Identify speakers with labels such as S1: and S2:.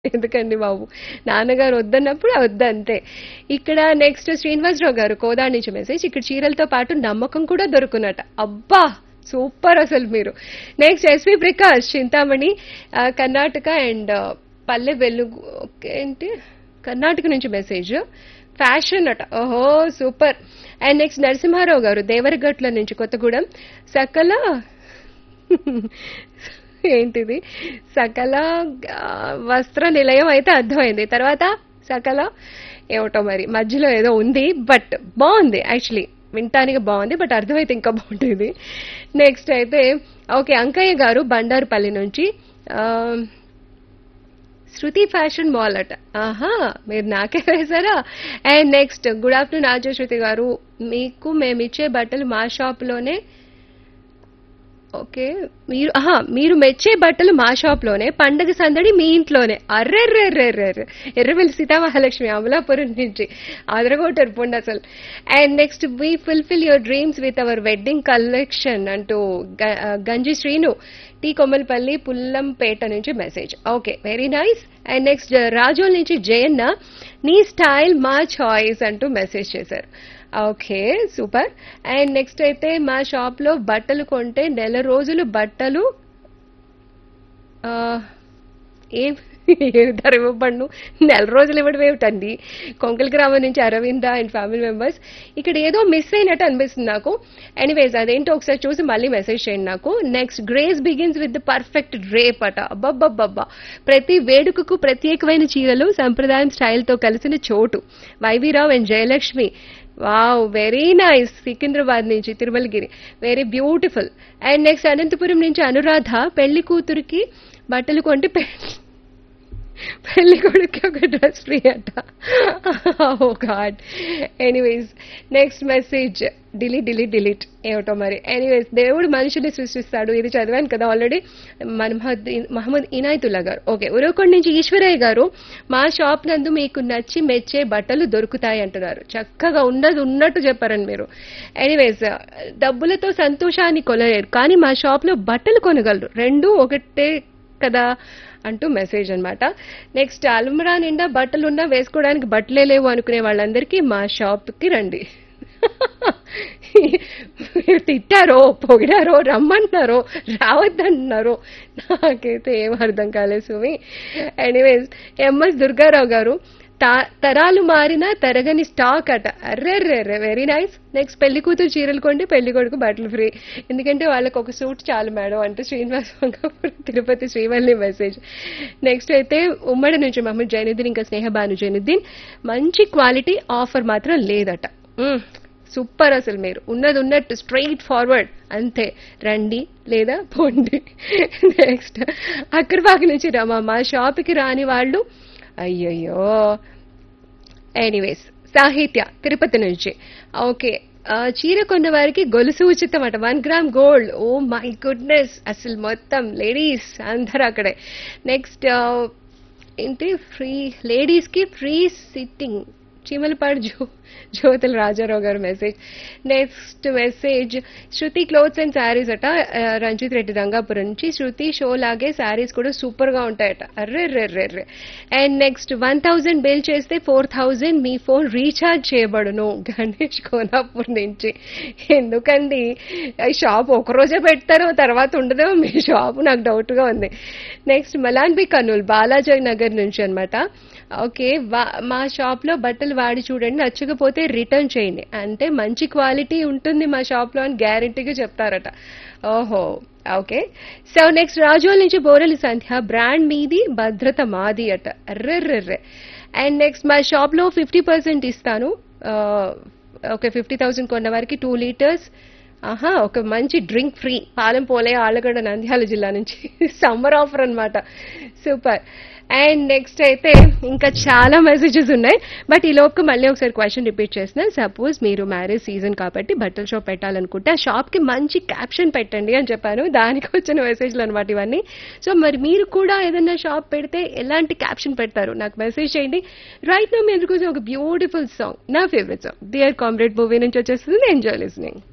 S1: ఎందుకండి బాబు నాన్నగారు వద్దన్నప్పుడు వద్దంతే ఇక్కడ నెక్స్ట్ శ్రీనివాసరావు గారు కోదాడి నుంచి మెసేజ్ ఇక్కడ చీరలతో పాటు నమ్మకం కూడా దొరుకునట అబ్బా సూపర్ అసలు మీరు నెక్స్ట్ ఎస్వి ప్రకాష్ చింతామణి ఆ, కర్ణాటక అండ్ పల్లె వెలుగు ఓకే ఏంటి కర్ణాటక నుంచి మెసేజ్ ఫ్యాషన్ అట ఓహో సూపర్ అండ్ నెక్స్ట్ నరసింహారావు గారు దేవరగట్ల నుంచి కొత్తగూడెం సకల ఏంటిది సకల ఆ, వస్త్ర నిలయం అయితే అర్థమైంది తర్వాత సకల ఏమిటో మరి మధ్యలో ఏదో ఉంది బట్ బాగుంది యాక్చువల్లీ వినటానికి బాగుంది బట్ అర్థమైతే ఇంకా బాగుంటుంది నెక్స్ట్ అయితే ఓకే అంకయ్య గారు బండారుపల్లి నుంచి ఆ, శృతి ఫ్యాషన్ మాల్ అట ఆహా మీరు నాకే వేశారా అండ్ నెక్స్ట్ గుడ్ ఆఫ్టర్నూన్ ఆజో శృతి గారు మీకు మేము ఇచ్చే బట్టలు మా షాప్లోనే ఓకే మీరు ఆహా మీరు మెచ్చే బట్టలు మా షాప్లోనే పండగ సందడి మీ ఇంట్లోనే అర్రెర్రెర్రెర్రెర్రె ఎర్రవెల్లి సీతామహాలక్ష్మి అమలాపురం నుంచి ఆదరగొట్టారు పొండి అసలు and next we fulfil your dreams with our wedding collection అంటూ గ- ఆ, గంజి శ్రీను టీ కొమ్మలపల్లి పుల్లంపేట నుంచి message okay very nice and next Rajol నుంచి జయన్న నీ స్టైల్ మా చాయిస్ అంటూ మెసేజ్ చేశారు ఓకే సూపర్ అండ్ నెక్స్ట్ అయితే మా షాప్లో బట్టలు కొంటే నెల రోజులు బట్టలు ఆ, ఏం ధర ఇవ్వబడును నెల రోజులు ఇవ్వడం ఏమిటండి కొంకల గ్రామం నుంచి అరవింద అండ్ ఫ్యామిలీ మెంబర్స్ ఇక్కడ ఏదో మిస్ అయినట్టు అనిపిస్తుంది నాకు ఎనీవేస్ అదేంటో ఒకసారి చూసి మళ్ళీ మెసేజ్ చేయండి నాకు next grace begins with the perfect drape అట అబ్బబ్బబ్బబ్బా ప్రతి వేడుకకు ప్రత్యేకమైన చీరలు సంప్రదాయం స్టైల్తో కలిసిన చోటు YV Rao and Jayalakshmi wow very nice Secunderabad నుంచి Tirumalagiri very beautiful and next Anantapur నుంచి అనురాధ పెళ్లి కూతురికి బట్టలు కొంటే పె- పెళ్లి కొడుకు ఒక డ్రెస్ ఫ్రీ అట oh god anyways next message delete delete delete ఏమిటో మరి ఎనీవేస్ దేవుడు మనుషుల్ని సృష్టిస్తాడు ఇది చదివాను కదా ఆల్రెడీ మహమ్మద్ మహమ్మద్ ఇనాయతుల్లా గారు ఓకే ఉరవకొండ నుంచి ఈశ్వరయ్య గారు మా షాప్ నందు మీకు నచ్చి మెచ్చే బట్టలు దొరుకుతాయి అంటున్నారు చక్కగా ఉన్నది ఉన్నట్టు చెప్పారండి మీరు ఎనీవేస్ డబ్బులతో సంతోషాన్ని కొనలేరు కానీ మా షాప్లో బట్టలు కొనగలరు రెండు ఒకటే కదా అంటూ మెసేజ్ అన్నమాట నెక్స్ట్ అల్మరా నిండా బట్టలున్నా వేసుకోవడానికి బట్టలే లేవు అనుకునే వాళ్ళందరికీ మా షాప్కి రండి మీరు తిట్టారో పొగిడారో రమ్మంటున్నారో రావద్దంటున్నారో నాకైతే ఏం అర్థం కాలేదు సుమి ఎనీవేస్ ఎంఎస్ దుర్గారావు గారు తా- తరాలు మారినా తరగని స్టాక్ అట అర్రెర్రెర్రె వెరీ నైస్ నెక్స్ట్ పెళ్లి కూతురు చీరలు కొండి పెళ్లి కొడుకు బట్టలు ఫ్రీ ఎందుకంటే వాళ్ళకి ఒక సూట్ చాలు మేడం అంటూ శ్రీనివాస్ వంగపురం తిరుపతి శ్రీవల్లి మెసేజ్ నెక్స్ట్ అయితే ఉమ్మడి నుంచి మహమ్మద్ జైనుద్దీన్ ఇంకా స్నేహబాను జైనుద్దీన్ మంచి క్వాలిటీ ఆఫర్ మాత్రం లేదట మ్మ్. సూపర్ అసలు మీరు ఉన్నది ఉన్నట్టు స్ట్రైట్ ఫార్వర్డ్ అంతే రండి లేదా పోండి నెక్స్ట్ అక్కడిపాకి నుంచి రమా మా షాప్కి రాని వాళ్ళు అయ్యయ్యో ఎనీవేస్ సాహిత్య తిరుపతి నుంచి ఓకే ఆ, చీర కొన్న వారికి గొలుసు ఉచితం అట one gram gold oh my goodness అసలు మొత్తం లేడీస్ అందరు అక్కడే నెక్స్ట్ ఏంటి ఫ్రీ లేడీస్కి ఫ్రీ సిట్టింగ్ చీమలపాడు జో జ్యోతుల రాజారావు గారు message next message Shruti clothes and sarees అట ఆ, రంజిత్ రెడ్డి రంగాపురం నుంచి శృతి షో లాగే శారీస్ కూడా సూపర్ గా ఉంటాయట అర్రే రే రే రే and next one thousand bill చేస్తే ఫోర్ థౌజండ్ మీ ఫోన్ రీఛార్జ్ చేయబడును గణేష్ కోనాపూర్ నుంచి ఎందుకండి ఈ షాప్ ఒక రోజే పెడతారో తర్వాత ఉండదో మీ షాప్ నాకు డౌట్ గా ఉంది నెక్స్ట్ మలాన్బి కర్నూలు బాలాజీ నగర్ నుంచి అన్నమాట ఓకే వా- మా షాప్ లో బట్టలు వాడి చూడండి నచ్చకపోతే రిటర్న్ చేయండి అంటే మంచి క్వాలిటీ ఉంటుంది మా షాప్ లో అని గ్యారంటీగా చెప్తారట ఓహో ఓకే సో నెక్స్ట్ రాజోల్ నుంచి బోరలి సంధ్య బ్రాండ్ మీది భద్రత మాది అట అర్రెర్రెర్రె అండ్ నెక్స్ట్ మా షాప్ లో ఫిఫ్టీ పర్సెంట్ ఇస్తాను ఆ, ఓకే ఫిఫ్టీ థౌసండ్ కొన్న వారికి టూ లీటర్స్ ఆహా ఒక మంచి డ్రింక్ ఫ్రీ పాలెం పోలే ఆళ్ళగడ్డ నంద్యాల జిల్లా నుంచి సమ్మర్ ఆఫర్ అన్నమాట సూపర్ అండ్ నెక్స్ట్ అయితే ఇంకా చాలా మెసేజెస్ ఉన్నాయి బట్ ఈ లోపు మళ్ళీ ఒకసారి క్వశ్చన్ రిపీట్ చేసిన సపోజ్ మీరు మ్యారేజ్ సీజన్ కాబట్టి బట్టల షాప్ పెట్టాలనుకుంటే ఆ షాప్ కి మంచి క్యాప్షన్ పెట్టండి అని చెప్పాను దానికి వచ్చిన మెసేజ్లు అనమాట ఇవన్నీ సో మరి మీరు కూడా ఏదైనా షాప్ పెడితే ఎలాంటి క్యాప్షన్ పెడతారు నాకు మెసేజ్ చేయండి రైట్ నా మీ ఎదురుకోసం ఒక బ్యూటిఫుల్ సాంగ్ నా favourite song dear comrade movie నుంచి వచ్చేస్తుంది ఎంజాయ్ లిస్నింగ్